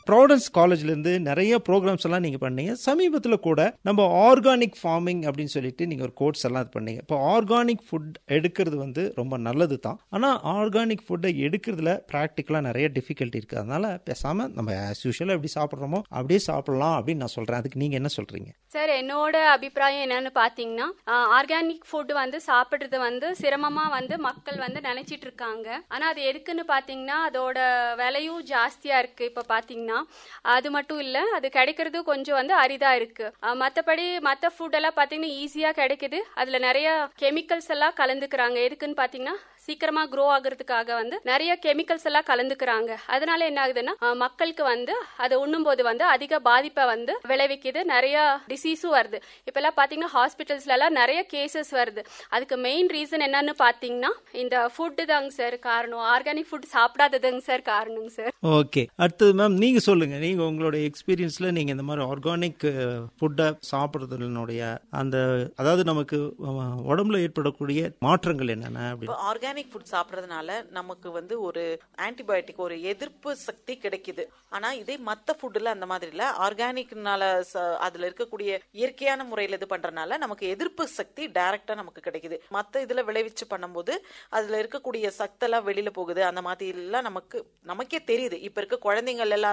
ப்ராடன்ஸ் காலேஜ்ல இருந்து நிறைய ப்ரோக்ராம்ஸ் எல்லாம் நீங்க பண்ணீங்க சமீபத்தில் கூட நம்ம ஆர்கானிக் ஃபார்மிங் அப்படின்னு சொல்லிட்டு நீங்க ஒரு கோர்ஸ் எல்லாம் இது பண்ணீங்க இப்போ ஆர்கானிக் ஃபுட் எடுக்கிறது வந்து ரொம்ப நல்லது தான் ஆனா ஆர்கானிக் ஃபுட்டை எடுக்கிறதுல ப்ராக்டிக்கலா நிறைய டிஃபிகல்ட்டி இருக்கு அதனால பேசாம நம்ம ஆஸ் யூஷுவல் எப்படி சாப்பிட்றோமோ அப்படியே சாப்பிடலாம் அப்படின்னு நான் சொல்றேன் அதுக்கு நீங்க என்ன சொல்றீங்க சார் என்னோட அபிப்பிராயம் என்னன்னு பாத்தீங்கன்னா ஆர்கானிக் ஃபுட் வந்து சாப்பிடுறது வந்து சிரமமா வந்து மக்கள் வந்து நினைச்சிட்டு இருக்காங்க ஆனா அது எதுக்குன்னு பாத்தீங்கன்னா அதோட விலையும் ஜாஸ்தியா இருக்கு இப்ப பாத்தீங்கன்னா அது மட்டும் இல்ல அது கிடைக்கிறது கொஞ்சம் வந்து அரிதா இருக்கு அஹ் மத்தபடி மத்த ஃபுட் எல்லாம் பாத்தீங்கன்னா ஈஸியா கிடைக்குது அதுல நிறைய கெமிக்கல்ஸ் எல்லாம் கலந்துக்கிறாங்க எதுக்குன்னு பாத்தீங்கன்னா சீக்கிரமா க்ரோ ஆகுறதுக்காக வந்து நிறைய கெமிக்கல்ஸ் எல்லாம் கலந்துக்கிறாங்க அதனால என்ன ஆகுதுன்னா அஹ் மக்களுக்கு வந்து அதை உண்ணும்போது வந்து அதிக பாதிப்பை வந்து விளைவிக்குது நிறைய டிசீஸும் வருது இப்ப எல்லாம் பாத்தீங்கன்னா ஹாஸ்பிட்டல்ஸ்ல எல்லாம் நிறைய கேசஸ் வருது அதுக்கு மெயின் ரீசன் என்னன்னு பாத்தீங்கன்னா இந்த ஃபுட்டு தாங்க சார் காரணம் ஆர்கானிக் ஃபுட் சாப்பிடாததுங்க சார் காரணங்க சார் ஓகே அடுத்தது மேம் நீங்க சொல்லுங்க நீங்க உங்களோட எக்ஸ்பீரியன்ஸ்ல நீங்க இந்த மாதிரி ஆர்கானிக் ஃபுட்டை சாப்பிட்றதுனுடைய அந்த அதாவது நமக்கு அஹ், உடம்புல ஏற்படக்கூடிய மாற்றங்கள் என்னென்ன அப்படி இப்போ ஆர்கானிக் ஃபுட் சாப்பிட்றதுனால நமக்கு வந்து ஒரு ஆன்டிபயோட்டிக் ஒரு எதிர்ப்பு சக்தி கிடைக்குது ஆனா இதே மத்த ஃபுட்ல அந்த மாதிரி இல்ல ஆர்கானிக்னால அதுல இருக்கக்கூடிய இயற்கையான முறையில இது பண்றதுனால நமக்கு எதிர்ப்பு சக்தி டைரக்டா நமக்கு கிடைக்குது மத்த இதுல விளைவிச்சு பண்ணும்போது அதுல இருக்கக்கூடிய சத்தெல்லாம் வெளியில போகுது அந்த மாதிரி எல்லாம் நமக்கு நமக்கே தெரியுது இப்ப இருக்க குழந்தைங்கள் எல்லாரும்